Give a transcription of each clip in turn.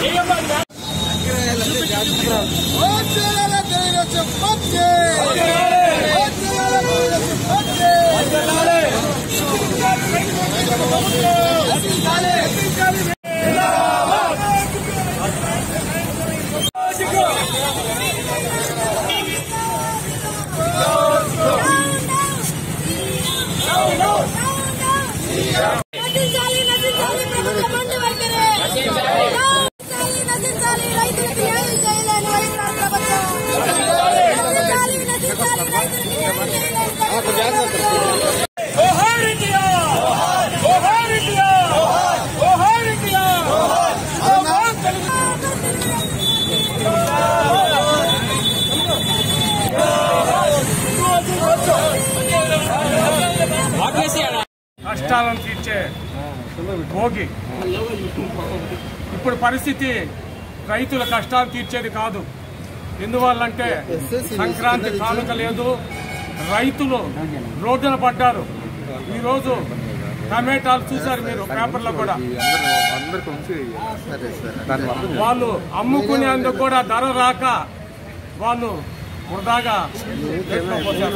నశించాలి నశించాలి ప్రభుత్వం మంది వైఖరి నశించాలి నశించాలి రైతులకు ఏమీ చేయలేని వైఎస్ఆర్ ప్రభుత్వం నశించాలి నశించాలి రైతులకు ఏమీ చేయలేని ప్రభుత్వం. జోహార్ ఇండియా జోహార్ ఇండియా జోహార్ ఇండియా జోహార్ తెలుగు కష్టాలను తీర్చే భోగి ఇప్పుడు పరిస్థితి రైతుల కష్టాలు తీర్చేది కాదు ఎందువల్లంటే సంక్రాంతి కానుక లేదు రైతులు రోడ్డున పడ్డారు ఈరోజు టమాటాలు చూశారు మీరు పేపర్లో కూడా వాళ్ళు అమ్ముకునేందుకు కూడా ధర రాక వాళ్ళు వృధాగా పెట్టుకోపోతారు.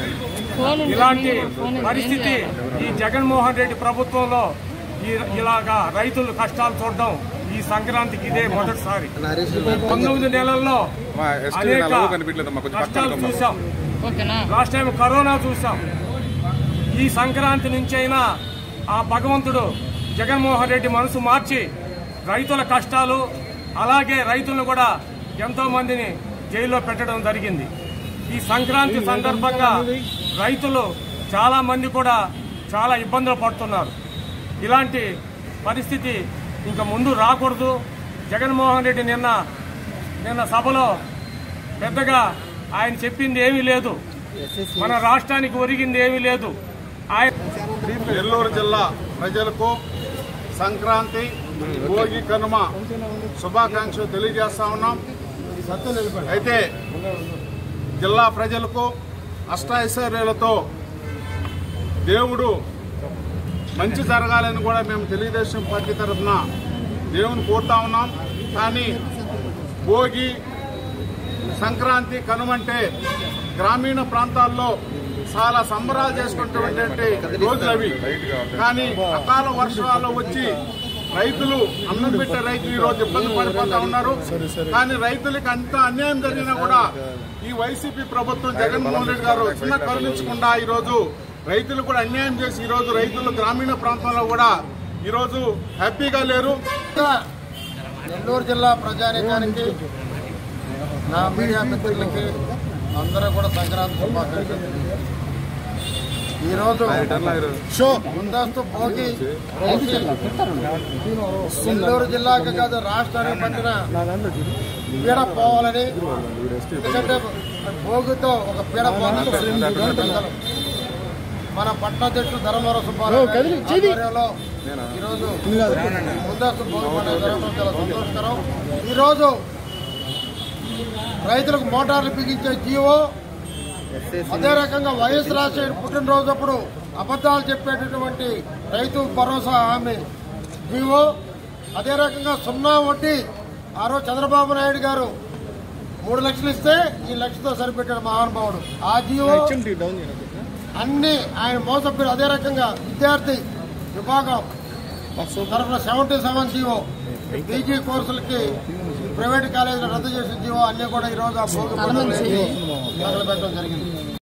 ఇలాంటి పరిస్థితి ఈ జగన్మోహన్ రెడ్డి ప్రభుత్వంలో ఈ- ఇలాగా రైతులు కష్టాలు చూడడం ఈ సంక్రాంతికి ఇదే మొదటిసారి పంతొమ్మిది నెలల్లో అనేక కష్టాలు చూసాం లాస్ట్ టైం కరోనా చూసాం ఈ సంక్రాంతి నుంచి అయినా ఆ భగవంతుడు జగన్మోహన్ రెడ్డి మనసు మార్చి రైతుల కష్టాలు అలాగే రైతులను కూడా ఎంతో మందిని జైల్లో పెట్టడం జరిగింది ఈ సంక్రాంతి సందర్భంగా రైతులు చాలా మంది కూడా చాలా ఇబ్బందులు పడుతున్నారు ఇలాంటి పరిస్థితి ఇంకా ముందు రాకూడదు జగన్మోహన్ రెడ్డి నిన్న నిన్న సభలో పెద్దగా ఆయన చెప్పింది ఏమీ లేదు మన రాష్ట్రానికి ఒరిగింది ఏమీ లేదు ఆయన నెల్లూరు జిల్లా ప్రజలకు సంక్రాంతి భోగి కనుమ శుభాకాంక్షలు తెలియజేస్తా ఉన్నాం అయితే జిల్లా ప్రజలకు అష్టాైశ్వర్యాలతో దేవుడు మంచి జరగాలని కూడా మేము తెలుగుదేశం పార్టీ తరఫున దేవుని కోరుతా ఉన్నాం కానీ భోగి సంక్రాంతి కనుమంటే గ్రామీణ ప్రాంతాల్లో చాలా సంబరాలు చేసుకుంటున్నటువంటి రోజులు అవి కానీ అకాల వర్షాలు వచ్చి రైతులు అన్నం పెట్టే రైతులు ఈ రోజు ఇబ్బంది పడిపోతా ఉన్నారు కానీ రైతులకు అంత అన్యాయం జరిగినా కూడా ఈ వైసీపీ ప్రభుత్వం జగన్మోహన్ రెడ్డి గారు చిన్న కరుణించకుండా ఈ రోజు రైతులు కూడా అన్యాయం చేసి ఈ రోజు రైతులు గ్రామీణ ప్రాంతాల్లో కూడా ఈ రోజు హ్యాపీగా లేరు నెల్లూరు జిల్లా ప్రజానీకానికి నా మీడియా మిత్రులకి అందరూ కూడా సంక్రాంతి శుభాకాంక్షలు ఈరోజు షో ముందస్తు భోగి భోగి నెల్లూరు జిల్లాకి కాదు రాష్ట్రానికి పట్టిన పీడ పోవాలని ఎందుకంటే భోగితో ఒక పీడ పోవాలని మన పట్టణాధ్యక్షుడు ధర్మవరం సుబ్బారావు గారి ఆధ్వర్యంలో ఈరోజు ముందస్తు భోగి పండుగ జరగడం చాలా సంతోషకరం ఈరోజు రైతులకు మోటార్లు బిగించే జీవో అదే రకంగా వైఎస్ రాజశేఖర్ పుట్టినరోజు అప్పుడు అబద్దాలు చెప్పేటటువంటి రైతు భరోసా హామీ జీవో అదే రకంగా సున్నా వడ్డీ ఆ రోజు చంద్రబాబు నాయుడు గారు మూడు లక్షలు ఇస్తే ఈ లక్షతో సరిపెట్టాడు మహానుభావుడు ఆ జీవో అన్ని ఆయన మోసపోయాడు అదే రకంగా విద్యార్థి విభాగం తరఫున సెవెంటీ సెవెన్ జీవో పీజీ కోర్సులకి ప్రైవేట్ కాలేజీలో రద్దు చేసిన జీవో అన్ని కూడా ఈ రోజు ఆ భోగి పండుగ తగలబెట్టడం జరిగింది